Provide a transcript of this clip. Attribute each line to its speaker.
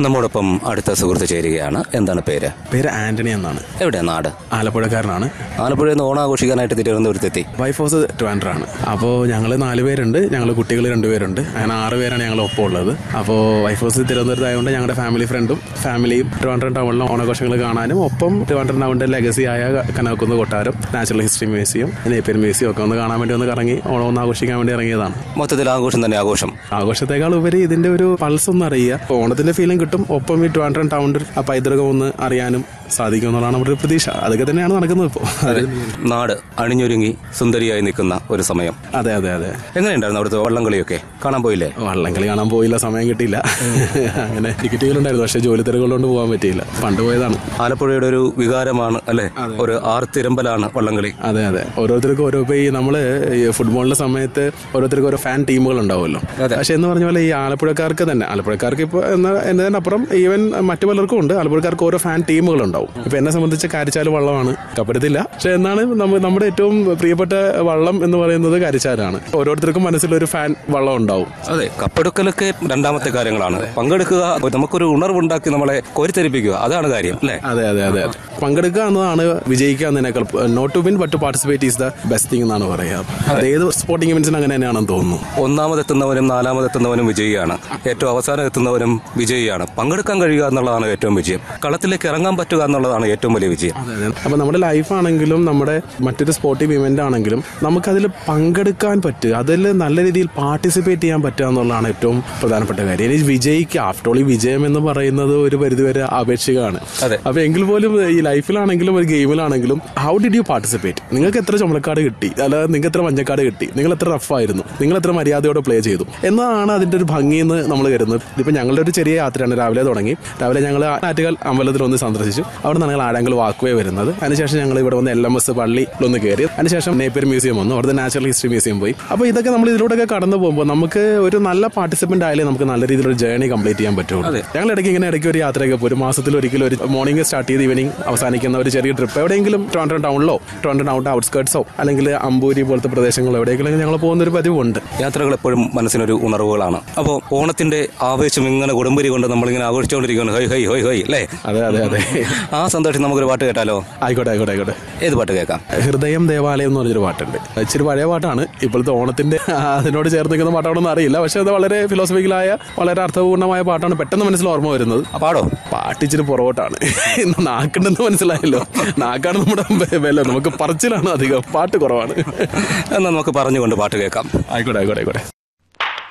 Speaker 1: നമ്മോടൊപ്പം അടുത്ത സുഹൃത്ത് ചേരുകയാണ് എന്താണ് പേര്
Speaker 2: പേര് ആന്റണി എന്നാണ്
Speaker 1: എവിടെയാ നാട്
Speaker 2: ആലപ്പുഴക്കാരനാണ്
Speaker 1: ആലപ്പുഴയിൽ നിന്ന് ഓണാഘോഷിക്കാനായിട്ട് തിരുവനന്തപുരത്തെത്തി
Speaker 2: വൈഫ് ഹൗസ് ട്രിവാൻഡ്രാണ് അപ്പോൾ ഞങ്ങൾ നാല് പേരുണ്ട് ഞങ്ങൾ കുട്ടികൾ രണ്ടുപേരുണ്ട് അങ്ങനെ ആറ് പേരാണ് ഞങ്ങൾ ഒപ്പം ഉള്ളത് അപ്പോൾ വൈഫ് ഹൗസ് തിരുവനന്തപുരത്ത് ആയതുകൊണ്ട് ഞങ്ങളുടെ ഫാമിലി ഫ്രണ്ടും ഫാമിലിയും ട്രിവാൻഡ്രം ടൗണിലെ ഓണാഘോഷങ്ങൾ കാണാനും ഒപ്പം ട്രിവാൻഡ്രം ടൗണിൻ്റെ ലെഗസി ആയ കനകുന്ന് കൊട്ടാരം natural history museum Napier museum ഒക്കെ ഒന്ന് കാണാൻ വേണ്ടി ഒന്ന് കറങ്ങി ഓണം ഒന്ന് ആഘോഷിക്കാൻ വേണ്ടി ഇറങ്ങിയതാണ്
Speaker 1: മൊത്തത്തിൽ ആഘോഷം തന്നെ ആഘോഷം
Speaker 2: ആഘോഷത്തെക്കാൾ ഉപരി ഇതിന്റെ ഒരു പൾസ് ഒന്ന് അറിയുക അപ്പോൾ ഓണത്തിന്റെ ഫീലിംഗ് കിട്ടും ഒപ്പം ഈ ട്രിവാൻഡ്രം ടൗണിൽ ആ പൈതൃകം ഒന്ന് അറിയാനും സാധിക്കും എന്നുള്ളതാണ് നമ്മുടെ ഒരു പ്രതീക്ഷ അതൊക്കെ തന്നെയാണ് നടക്കുന്നത് ഇപ്പോൾ
Speaker 1: നാട് അണിഞ്ഞൊരുങ്ങി സുന്ദരിയായി നിൽക്കുന്ന ഒരു സമയം
Speaker 2: അതെ അതെ അതെ
Speaker 1: എങ്ങനെയുണ്ടായിരുന്നു അവിടുത്തെ വള്ളംകളിയൊക്കെ കാണാൻ പോയില്ലേ
Speaker 2: വള്ളംകളി കാണാൻ പോയില്ല സമയം കിട്ടിയില്ല അങ്ങനെ ടിക്കറ്റുകളുണ്ടായിരുന്നു പക്ഷേ ജോലി തിരക്കുള്ളതുകൊണ്ട് പോകാൻ പറ്റിയില്ല പണ്ട് പോയതാണ്
Speaker 1: ആലപ്പുഴയുടെ ഒരു വികാരമാണ് അല്ലെ ഒരു ആർത്തിരമ്പലാണ് വള്ളംകളി
Speaker 2: അതെ അതെ ഓരോരുത്തർക്കും ഓരോ ഇപ്പൊ ഈ നമ്മള് ഈ ഫുട്ബോളിന്റെ സമയത്ത് ഓരോരുത്തർക്കും ഓരോ ഫാൻ ടീമുകൾ ഉണ്ടാവുമല്ലോ പക്ഷെ എന്ന് പറഞ്ഞ പോലെ ഈ ആലപ്പുഴക്കാർക്ക് തന്നെ ആലപ്പുഴക്കാർക്ക് ഇപ്പോൾ എന്ന എന്നതിനപ്പുറം ഈവൻ മറ്റു പലർക്കും ഉണ്ട് ആലപ്പുഴക്കാർക്ക് ഓരോ ഫാൻ ടീമുകൾ ഉണ്ടാവും ഇപ്പൊ എന്നെ സംബന്ധിച്ച് കാരിച്ചാൽ വള്ളമാണ് കപ്പെടുത്തില്ല പക്ഷെ എന്നാണ് നമ്മ- നമ്മുടെ ഏറ്റവും പ്രിയപ്പെട്ട വള്ളം എന്ന് പറയുന്നത് കാരിച്ചാലാണ് ഓരോരുത്തർക്കും മനസ്സിലൊരു ഫാൻ വള്ളം ഉണ്ടാവും
Speaker 1: അതെ കപ്പെടുക്കലൊക്കെ രണ്ടാമത്തെ കാര്യങ്ങളാണ് പങ്കെടുക്കുക നമുക്കൊരു ഉണർവുണ്ടാക്കി നമ്മളെ കോരിത്തെരിപ്പിക്കുക അതാണ് കാര്യം അല്ലേ
Speaker 2: അതെ അതെ അതെ പങ്കെടുക്കുക എന്നതാണ് വിജയിക്കുക എന്നതിനേക്കാൾ not to win but to participate is the best thing എന്നാണ് പറയുക അത് ഏത് സ്പോർട്ടിംഗ് ഇവന്റ്സിന് അങ്ങനെ തന്നെയാണെന്ന് തോന്നുന്നു
Speaker 1: ഒന്നാമതെത്തുന്നവനും നാലാമതെത്തുന്നവനും വിജയിയാണ് ഏറ്റവും അവസാനം എത്തുന്നവനും വിജയിയാണ് പങ്കെടുക്കാൻ കഴിയുക എന്നുള്ളതാണ് ഏറ്റവും വിജയം കളത്തിലേക്ക് ഇറങ്ങാൻ പറ്റുക എന്നുള്ളതാണ് ഏറ്റവും വലിയ വിജയം
Speaker 2: അപ്പൊ നമ്മുടെ ലൈഫാണെങ്കിലും നമ്മുടെ മറ്റൊരു സ്പോർട്ടിംഗ് ഇവന്റ് ആണെങ്കിലും നമുക്കതിൽ പങ്കെടുക്കാൻ പറ്റുക അതിൽ നല്ല രീതിയിൽ പാർട്ടിസിപ്പേറ്റ് ചെയ്യാൻ പറ്റുക എന്നുള്ളതാണ് ഏറ്റവും പ്രധാനപ്പെട്ട കാര്യം ഇനി വിജയിക്കുക ആഫ്റ്റർ ഓൾ ഈ വിജയം എന്ന് പറയുന്നത് ഒരു പരിധിവരെ ആപേക്ഷികമാണ്
Speaker 1: അതെ.
Speaker 2: അപ്പൊ എങ്കിൽ പോലും ഈ ലൈഫിലാണെങ്കിലും ഒരു ഗെയിമിലാണെങ്കിലും ഹൗ ഡിഡ് യു പാർട്ടിസിപ്പേറ്റ് നിങ്ങൾക്ക് എത്ര ചുമലക്കാട് കിട്ടി അല്ലാതെ നിങ്ങൾക്ക് എത്ര മഞ്ഞക്കാട് കിട്ടി നിങ്ങൾ എത്ര റഫായിരുന്നു നിങ്ങൾ എത്ര മര്യാദയോടെ പ്ലേ ചെയ്തു എന്നതാണ് അതിന്റെ ഒരു ഭംഗി എന്ന് നമ്മൾ കരുതുന്നത് ഇതിപ്പോ ഞങ്ങളുടെ ഒരു ചെറിയ യാത്രയാണ് രാവിലെ തുടങ്ങി രാവിലെ ഞങ്ങൾ ആറ്റുകാൽ അമ്പലത്തിൽ ഒന്ന് സന്ദർശിച്ചു അവിടെ നിന്ന് ഞങ്ങൾ ആഴങ്കൽ വാക്കുവേ വരുന്നത് അതിനുശേഷം ഞങ്ങൾ ഇവിടെ വന്ന് എൽ എം എസ് പള്ളിയിലൊന്ന് കയറി അതിനുശേഷം നേപ്പിയർ മ്യൂസിയം വന്നു അവിടുത്തെ നാച്ചുറൽ ഹിസ്റ്ററി മ്യൂസിയം പോയി അപ്പോൾ ഇതൊക്കെ നമ്മൾ ഇതിലൂടെയൊക്കെ കടന്നു പോകുമ്പോൾ നമുക്ക് ഒരു നല്ല പാർട്ടിസിപ്പന്റ് ആയാലേ നമുക്ക് നല്ല രീതിയിലൊരു ജേർണി കംപ്ലീറ്റ് ചെയ്യാൻ പറ്റുള്ളൂ ഞങ്ങൾ ഇടയ്ക്ക് ഇങ്ങനെ ഇടയ്ക്ക് ഒരു യാത്രയൊക്കെ പോകും ഒരു മാസത്തിൽ ഒരിക്കലും ഒരു മോർണിംഗ് സ്റ്റാർട്ട് ചെയ്ത് ഈവനിങ് അവസാനിക്കുന്ന ഒരു ചെറിയ ട്രിപ്പ് എവിടെയെങ്കിലും ട്രോണ്ടോ ടൗണിലോ ട്രോണ്ടോ ടൗണിന്റെ ഔട്ട്സ്കേർട്സോ അല്ലെങ്കിൽ അമ്പൂരി പോലത്തെ പ്രദേശങ്ങളോ എവിടെയെങ്കിലും ഞങ്ങൾ പോകുന്ന ഒരു പതിവുണ്ട്
Speaker 1: യാത്രകൾ എപ്പോഴും മനസ്സിനൊരു ഉണർവുകളാണ് അപ്പോൾ ഓണത്തിന്റെ ആവേശം ഇങ്ങനെ കൊടുമ്പരി കൊണ്ട് നമ്മളിങ്ങനെ ആഘോഷിച്ചുകൊണ്ടിരിക്കുകയാണ് ഹൈ ഹൈ ഹൈ ഹൈ അല്ലേ
Speaker 2: അതെ അതെ അതെ
Speaker 1: ആ സന്തോഷം നമുക്കൊരു പാട്ട് കേട്ടാലോ
Speaker 2: ആയിക്കോട്ടെ ആയിക്കോട്ടെ ആയിക്കോട്ടെ
Speaker 1: ഏത് പാട്ട് കേൾക്കാം
Speaker 2: ഹൃദയം ദേവാലയം എന്ന് പറഞ്ഞൊരു പാട്ടുണ്ട് ഇച്ചിരി പഴയ പാട്ടാണ് ഇപ്പോഴത്തെ ഓണത്തിന്റെ അതിനോട് ചേർന്ന് നിൽക്കുന്ന പാട്ടാണെന്ന് അറിയില്ല പക്ഷെ അത് വളരെ ഫിലോസഫിക്കലായ വളരെ അർത്ഥപൂർണ്ണമായ പാട്ടാണ് പെട്ടെന്ന് മനസ്സിൽ ഓർമ്മ വരുന്നത്
Speaker 1: ആ പാടോ
Speaker 2: പാട്ട് ഇച്ചിരി പുറകോട്ടാണ് നാക്കുണ്ടെന്ന് മനസ്സിലായല്ലോ നാക്കാണ് നമ്മുടെ വില നമുക്ക് പറച്ചിലാണ് അധികം പാട്ട് കുറവാണ്
Speaker 1: എന്നാൽ നമുക്ക് പറഞ്ഞുകൊണ്ട് പാട്ട് കേൾക്കാം
Speaker 2: ആയിക്കോട്ടെ ആയിക്കോട്ടെ ആയിക്കോട്ടെ